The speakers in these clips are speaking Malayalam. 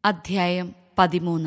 അധ്യായം പതിമൂന്ന്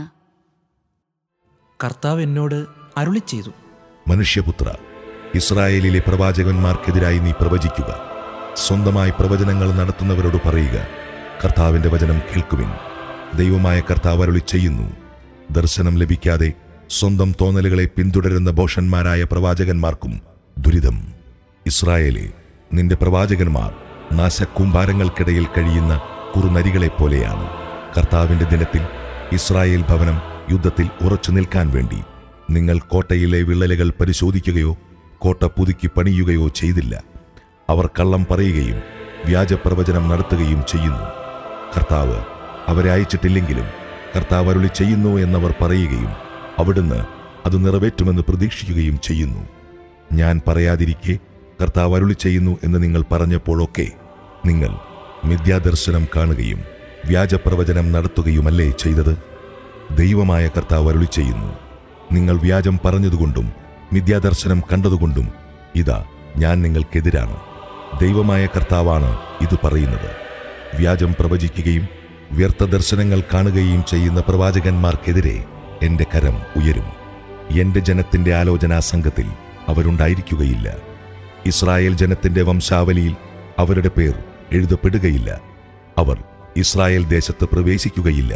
കർത്താവ് എന്നോട് അരുളി ചെയ്തു മനുഷ്യപുത്ര ഇസ്രായേലിലെ പ്രവാചകന്മാർക്കെതിരായി നീ പ്രവചിക്കുക സ്വന്തമായി പ്രവചനങ്ങൾ നടത്തുന്നവരോട് പറയുക കർത്താവിന്റെ വചനം കേൾക്കുവിൻ ദൈവമായ കർത്താവ് അരുളി ചെയ്യുന്നു ദർശനം ലഭിക്കാതെ സ്വന്തം തോന്നലുകളെ പിന്തുടരുന്ന ഭോഷന്മാരായ പ്രവാചകന്മാർക്കും ദുരിതം ഇസ്രായേലെ നിന്റെ പ്രവാചകന്മാർ നാശക്കൂമ്പാരങ്ങൾക്കിടയിൽ കഴിയുന്ന കുറുനരികളെ പോലെയാണ് കർത്താവിന്റെ ദിനത്തിൽ ഇസ്രായേൽ ഭവനം യുദ്ധത്തിൽ ഉറച്ചു നിൽക്കാൻ വേണ്ടി നിങ്ങൾ കോട്ടയിലെ വിള്ളലുകൾ പരിശോധിക്കുകയോ കോട്ട പുതുക്കി പണിയുകയോ ചെയ്തില്ല അവർ കള്ളം പറയുകയും വ്യാജപ്രവചനം നടത്തുകയും ചെയ്യുന്നു കർത്താവ് അവരെ അയച്ചിട്ടില്ലെങ്കിലും കർത്താവ് അരുളി ചെയ്യുന്നു എന്നവർ പറയുകയും അവിടുന്ന് അത് നിറവേറ്റുമെന്ന് പ്രതീക്ഷിക്കുകയും ചെയ്യുന്നു ഞാൻ പറയാതിരിക്കെ കർത്താവ് അരുളി ചെയ്യുന്നു എന്ന് നിങ്ങൾ പറഞ്ഞപ്പോഴൊക്കെ നിങ്ങൾ മിഥ്യാദർശനം കാണുകയും വ്യാജപ്രവചനം നടത്തുകയുമല്ലേ ചെയ്തത് ദൈവമായ കർത്താവ് അരുളി ചെയ്യുന്നു നിങ്ങൾ വ്യാജം പറഞ്ഞതുകൊണ്ടും മിഥ്യാദർശനം കണ്ടതുകൊണ്ടും ഇതാ ഞാൻ നിങ്ങൾക്കെതിരാണ് ദൈവമായ കർത്താവാണ് ഇത് പറയുന്നത് വ്യാജം പ്രവചിക്കുകയും വ്യർത്ഥ ദർശനങ്ങൾ കാണുകയും ചെയ്യുന്ന പ്രവാചകന്മാർക്കെതിരെ എന്റെ കരം ഉയരും എന്റെ ജനത്തിന്റെ ആലോചനാ സംഘത്തിൽ അവരുണ്ടായിരിക്കുകയില്ല ഇസ്രായേൽ ജനത്തിന്റെ വംശാവലിയിൽ അവരുടെ പേർ എഴുതപ്പെടുകയില്ല അവർ ഇസ്രായേൽ ദേശത്ത് പ്രവേശിക്കുകയില്ല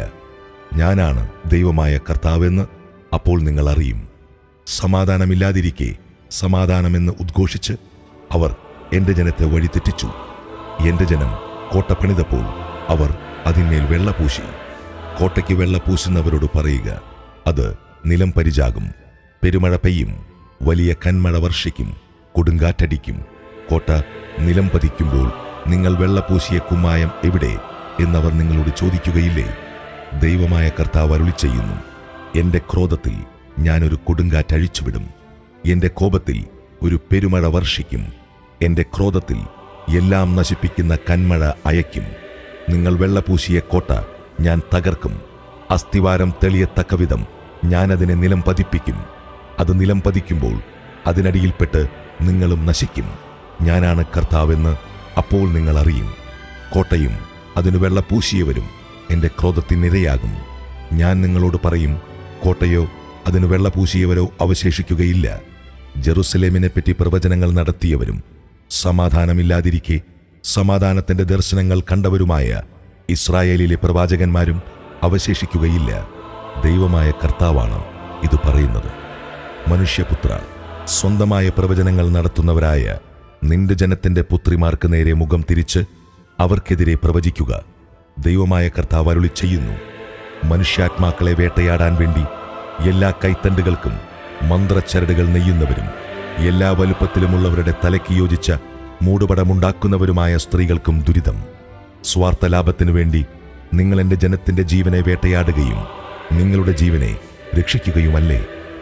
ഞാനാണ് ദൈവമായ കർത്താവെന്ന് അപ്പോൾ നിങ്ങൾ അറിയും സമാധാനമില്ലാതിരിക്കെ സമാധാനമെന്ന് ഉദ്ഘോഷിച്ച് അവർ എന്റെ ജനത്തെ വഴിതെറ്റിച്ചു എന്റെ ജനം കോട്ട പണിതപ്പോൾ അവർ അതിന്മേൽ വെള്ള പൂശി കോട്ടയ്ക്ക് വെള്ള പൂശുന്നവരോട് പറയുക അത് നിലം പരിചാകും പെരുമഴ പെയ്യും വലിയ കന്മഴ വർഷിക്കും കൊടുങ്കാറ്റടിക്കും കോട്ട നിലം പതിക്കുമ്പോൾ നിങ്ങൾ വെള്ള പൂശിയ കുമ്മായം എവിടെ എന്നവർ നിങ്ങളോട് ചോദിക്കുകയില്ലേ ദൈവമായ കർത്താവ് അരുളി ചെയ്യുന്നു എന്റെ ക്രോധത്തിൽ ഞാനൊരു കൊടുങ്കാറ്റ് അഴിച്ചുവിടും എന്റെ കോപത്തിൽ ഒരു പെരുമഴ വർഷിക്കും എന്റെ ക്രോധത്തിൽ എല്ലാം നശിപ്പിക്കുന്ന കന്മഴ അയക്കും നിങ്ങൾ വെള്ളപൂശിയ കോട്ട ഞാൻ തകർക്കും അസ്ഥിവാരം തെളിയത്തക്കവിധം ഞാനതിനെ നിലം പതിപ്പിക്കും അത് നിലം പതിക്കുമ്പോൾ അതിനടിയിൽപ്പെട്ട് നിങ്ങളും നശിക്കും ഞാനാണ് കർത്താവെന്ന് അപ്പോൾ നിങ്ങൾ അറിയും കോട്ടയും അതിനു വെള്ളപൂശിയവരും എന്റെ ക്രോധത്തിനിരയാകും ഞാൻ നിങ്ങളോട് പറയും കോട്ടയോ അതിനു വെള്ളപൂശിയവരോ അവശേഷിക്കുകയില്ല ജെറുസലേമിനെ പറ്റി പ്രവചനങ്ങൾ നടത്തിയവരും സമാധാനമില്ലാതിരിക്കെ സമാധാനത്തിന്റെ ദർശനങ്ങൾ കണ്ടവരുമായ ഇസ്രായേലിലെ പ്രവാചകന്മാരും അവശേഷിക്കുകയില്ല ദൈവമായ കർത്താവാണ് ഇത് പറയുന്നത് മനുഷ്യപുത്ര സ്വന്തമായ പ്രവചനങ്ങൾ നടത്തുന്നവരായ നിന്റെ ജനത്തിന്റെ പുത്രിമാർക്ക് നേരെ മുഖം തിരിച്ച് അവർക്കെതിരെ പ്രവചിക്കുക ദൈവമായ കർത്താവ് അരുളി ചെയ്യുന്നു മനുഷ്യാത്മാക്കളെ വേട്ടയാടാൻ വേണ്ടി എല്ലാ കൈത്തണ്ടുകൾക്കും മന്ത്രച്ചരടുകൾ നെയ്യുന്നവരും എല്ലാ വലുപ്പത്തിലുമുള്ളവരുടെ തലയ്ക്ക് യോജിച്ച മൂടുപടമുണ്ടാക്കുന്നവരുമായ സ്ത്രീകൾക്കും ദുരിതം സ്വാർത്ഥ ലാഭത്തിനു വേണ്ടി നിങ്ങൾ എന്റെ ജനത്തിന്റെ ജീവനെ വേട്ടയാടുകയും നിങ്ങളുടെ ജീവനെ രക്ഷിക്കുകയുമല്ലേ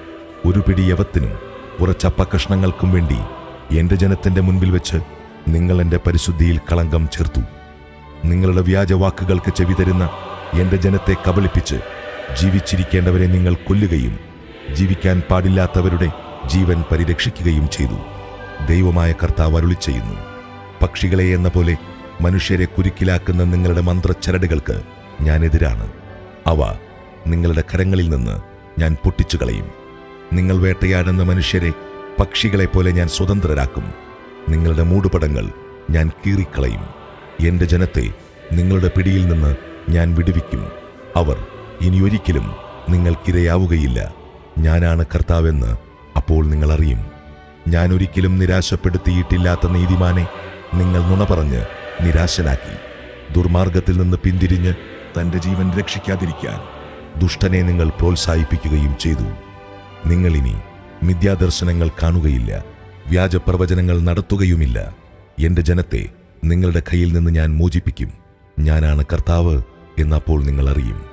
ഒരു പിടി യവത്തിനും കുറച്ചപ്പക്കഷ്ണങ്ങൾക്കും വേണ്ടി എന്റെ ജനത്തിന്റെ മുൻപിൽ വെച്ച് നിങ്ങൾ എന്റെ പരിശുദ്ധിയിൽ കളങ്കം ചേർത്തു നിങ്ങളുടെ വ്യാജവാക്കുകൾക്ക് ചെവി തരുന്ന എന്റെ ജനത്തെ കബളിപ്പിച്ച് ജീവിച്ചിരിക്കേണ്ടവരെ നിങ്ങൾ കൊല്ലുകയും ജീവിക്കാൻ പാടില്ലാത്തവരുടെ ജീവൻ പരിരക്ഷിക്കുകയും ചെയ്തു ദൈവമായ കർത്താവ് അരുളി ചെയ്യുന്നു പക്ഷികളെ എന്ന പോലെ മനുഷ്യരെ കുരുക്കിലാക്കുന്ന നിങ്ങളുടെ മന്ത്രച്ചരടുകൾക്ക് ഞാൻ എതിരാണ് അവ നിങ്ങളുടെ കരങ്ങളിൽ നിന്ന് ഞാൻ പൊട്ടിച്ചു കളയും നിങ്ങൾ വേട്ടയാടുന്ന മനുഷ്യരെ പക്ഷികളെ പോലെ ഞാൻ സ്വതന്ത്രരാക്കും നിങ്ങളുടെ മൂടുപടങ്ങൾ ഞാൻ കീറിക്കളയും എന്റെ ജനത്തെ നിങ്ങളുടെ പിടിയിൽ നിന്ന് ഞാൻ വിടുവിക്കും അവർ ഇനിയൊരിക്കലും നിങ്ങൾക്കിരയാവുകയില്ല ഞാനാണ് കർത്താവെന്ന് അപ്പോൾ നിങ്ങൾ അറിയും ഞാൻ ഒരിക്കലും നിരാശപ്പെടുത്തിയിട്ടില്ലാത്ത നീതിമാനെ നിങ്ങൾ നുണ പറഞ്ഞ് നിരാശനാക്കി ദുർമാർഗത്തിൽ നിന്ന് പിന്തിരിഞ്ഞ് തന്റെ ജീവൻ രക്ഷിക്കാതിരിക്കാൻ ദുഷ്ടനെ നിങ്ങൾ പ്രോത്സാഹിപ്പിക്കുകയും ചെയ്തു നിങ്ങളിനി മിഥ്യാദർശനങ്ങൾ കാണുകയില്ല വ്യാജപ്രവചനങ്ങൾ നടത്തുകയുമില്ല എന്റെ ജനത്തെ നിങ്ങളുടെ കയ്യിൽ നിന്ന് ഞാൻ മോചിപ്പിക്കും ഞാനാണ് കർത്താവ് എന്നപ്പോൾ നിങ്ങൾ അറിയും